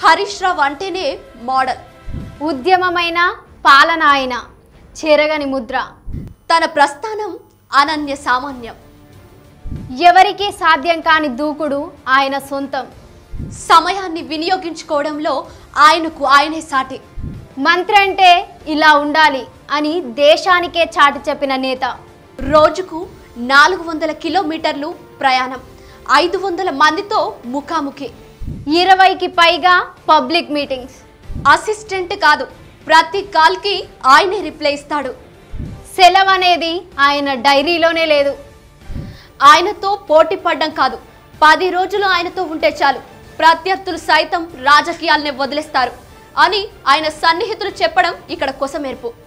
హరీష్ రావు అంటేనే మోడల్ ఉద్యమమైన పాలన ఆయన చెరగని ముద్ర తన ప్రస్థానం అనన్య సామాన్యం ఎవరికీ సాధ్యం కాని దూకుడు ఆయన సొంతం సమయాన్ని వినియోగించుకోవడంలో ఆయనకు ఆయనే సాటి మంత్రి అంటే ఇలా ఉండాలి అని దేశానికే చాటి చెప్పిన నేత రోజుకు నాలుగు వందల కిలోమీటర్లు ప్రయాణం ఐదు వందల మందితో ముఖాముఖి ఇరవైకి పైగా పబ్లిక్ మీటింగ్స్ అసిస్టెంట్ కాదు ప్రతి కాల్కి ఆయనే రిప్లై ఇస్తాడు సెలవు అనేది ఆయన డైరీలోనే లేదు ఆయనతో పోటీ పడ్డం కాదు పది రోజులు ఆయనతో ఉంటే చాలు ప్రత్యర్థులు సైతం రాజకీయాల్ని వదిలేస్తారు అని ఆయన సన్నిహితులు చెప్పడం ఇక్కడ కొసమేర్పు